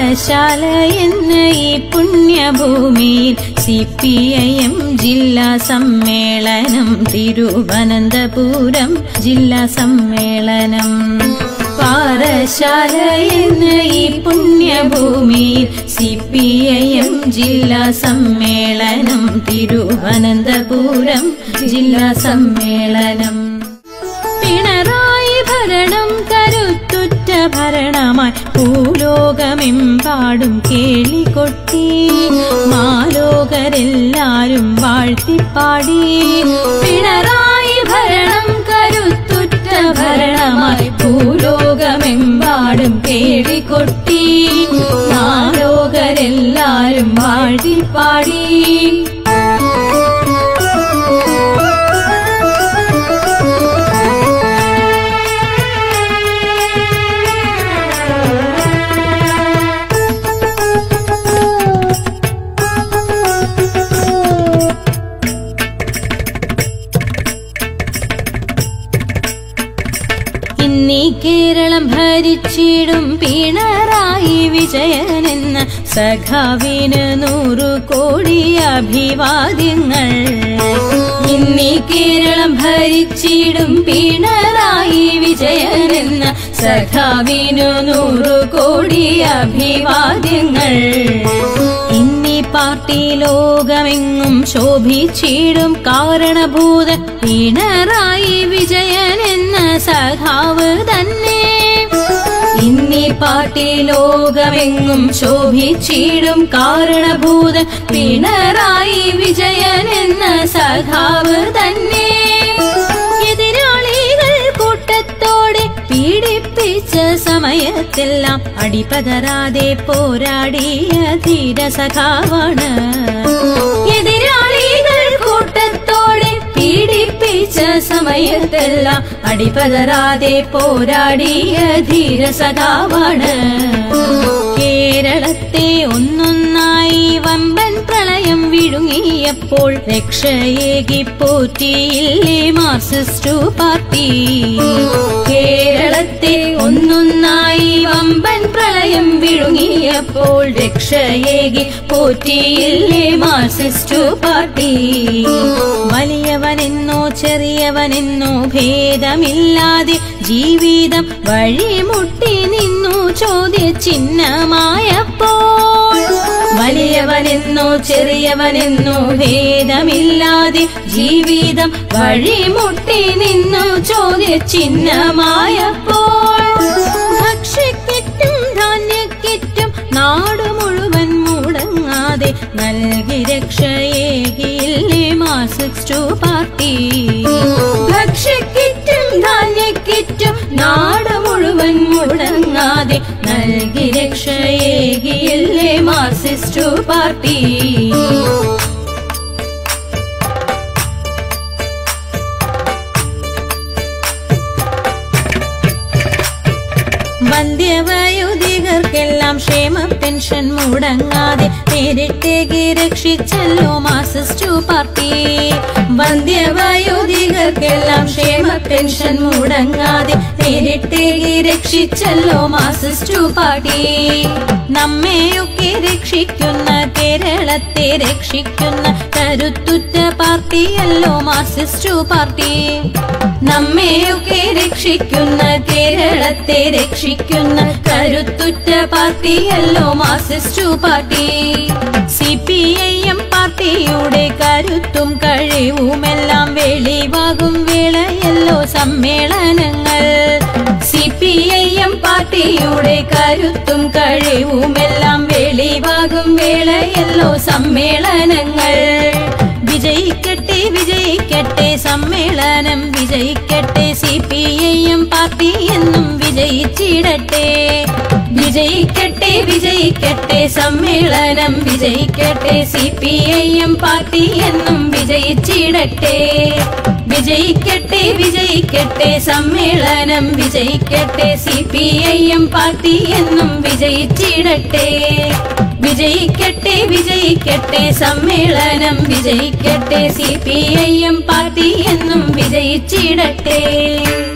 പാറശാല എന്ന ഈ പുണ്യഭൂമിയിൽ സി പി ഐ എം ജില്ലാ സമ്മേളനം തിരുവനന്തപുരം ജില്ലാ സമ്മേളനം പാറശാല എന്ന ഈ പുണ്യഭൂമിയിൽ സി പി ഐ എം ജില്ലാ സമ്മേളനം തിരുവനന്തപുരം ജില്ലാ സമ്മേളനം പിണറായി ഭരണം കരുത്തുറ്റ ഭരണമായി ഭൂലോകമെമ്പാടും കേളികൊട്ടി മാലോകരെല്ലാരും വാഴ്ത്തിപ്പാടി പിണറായി ഭരണം കരുത്തുറ്റ ഭരണമായി ഭൂലോകമെമ്പാടും കേളികൊട്ടി മാലോകരെല്ലാരും വാഴ്ത്തിപ്പാടി ഇന്നീ കേരളം ഭരിച്ചിടും പിണറായി വിജയനെന്ന സഖാവിന് നൂറു കോടി അഭിവാദ്യങ്ങൾ ഇന്നീ കേരളം ഭരിച്ചിടും പിണറായി വിജയനെന്ന സഖാവിനു നൂറു കോടി അഭിവാദ്യങ്ങൾ ഇന്നീ പാർട്ടി ലോകമെങ്ങും ശോഭിച്ചിടും കാരണഭൂത പിണറായി വിജയൻ എന്ന സഖാവ് തന്നെ ഇന്നീ പാർട്ടി ലോകമെങ്ങും ശോഭിച്ചിടും കാരണഭൂത പിണറായി വിജയൻ എന്ന സഖാവ് തന്നെ എതിരാളികൾ കൂട്ടത്തോടെ പീഡിപ്പിച്ച സമയത്തെല്ലാം അടിപതരാതെ പോരാടിയ ധീര സഖാവാണ് എതിരാളികൾ കൂട്ടത്തോടെ പീഡിപ്പിച്ച സമയത്തെല്ലാം അടിപതരാതെ പോരാടിയ ധീര സഖാവാണ് കേരളത്തെ ഒന്നൊന്നായി വമ്പൻ പ്രളയം വിഴുങ്ങിയപ്പോൾ രക്ഷയേകി പോറ്റിയില്ലേ മാർക്സിസ്റ്റു പാർട്ടി കേരളത്തെ ഒന്നൊന്നായി വമ്പൻ പ്രളയം വിഴുങ്ങിയപ്പോൾ രക്ഷയേകി പോറ്റിയില്ലേ മാർക്സിസ്റ്റു പാർട്ടി വലിയവനെന്നോ ചെറിയവനെന്നോ ഭേദമില്ലാതെ ജീവിതം വഴിമുട്ടി നിന്നു ചോദ്യ ചിഹ്നമായപ്പോൾ വലിയവനെന്നോ ചെറിയവനെന്നോ ഭേദമില്ലാതെ ജീവിതം വഴിമുട്ടി നിന്നു ചോദ്യ ചിഹ്നമായപ്പോൾ ഭക്ഷ്യക്കിറ്റും ധാന്യക്കിറ്റും നാട് മുഴുവൻ മുടങ്ങാതെ നൽകി രക്ഷയേകിയില്ലേ മാർക്സിസ്റ്റു പാർട്ടി ഭക്ഷ്യക്കിറ്റും ധാന്യക്കിറ്റും നാട് മുഴുവൻ മുടങ്ങാതെ നൽകി രക്ഷയേകിയില്ലേ മാർക്സിസ്റ്റു പാർട്ടി വന്ധ്യവയോധികർക്കെല്ലാം ക്ഷേമ പെൻഷൻ മുടങ്ങാതെ നേരിട്ടേകി രക്ഷിച്ചല്ലോ മാർക്സിസ്റ്റു പാർട്ടി വന്ധ്യവയോധികർക്കെല്ലാം ക്ഷേമ പെൻഷൻ മുടങ്ങാതെ നേരിട്ടേകി രക്ഷിച്ചല്ലോ മാർക്സിസ്റ്റു പാർട്ടി നമ്മെയൊക്കെ രക്ഷിക്കുന്ന കേരളത്തെ രക്ഷിക്കുന്ന കരുത്തുറ്റ പാർട്ടിയല്ലോ മാർക്സിസ്റ്റു പാർട്ടി നമ്മെയൊക്കെ രക്ഷിക്കുന്ന കേരളത്തെ രക്ഷിക്കുന്ന കരുത്തുറ്റ പാർട്ടിയല്ലോ Marxist party C P I M പാർട്ടിയുടെ കരുത്തും കഴിവുമെല്ലാം വെളിവാകും വേളയല്ലോ സമ്മേളനങ്ങൾ സി പി ഐ എം പാർട്ടിയുടെ കരുത്തും കഴിവുമെല്ലാം വെളിവാകും വേളയല്ലോ സമ്മേളനങ്ങൾ വിജയിക്കട്ടെ വിജയിക്കട്ടെ സമ്മേളനം വിജയിക്കട്ടെ C P I M party എന്നും വിജയിച്ചിടട്ടെ വിജയിക്കട്ടെ വിജയിക്കട്ടെ സമ്മേളനം വിജയിക്കട്ടെ C P I M party എന്നും വിജയിച്ചിടട്ടെ വിജയിക്കട്ടെ വിജയിക്കട്ടെ സമ്മേളനം വിജയിക്കട്ടെ C P I M party എന്നും വിജയിച്ചിടട്ടെ വിജയിക്കട്ടെ വിജയിക്കട്ടെ സമ്മേളനം വിജയിക്കട്ടെ C P I M party എന്നും വിജയിച്ചിടട്ടെ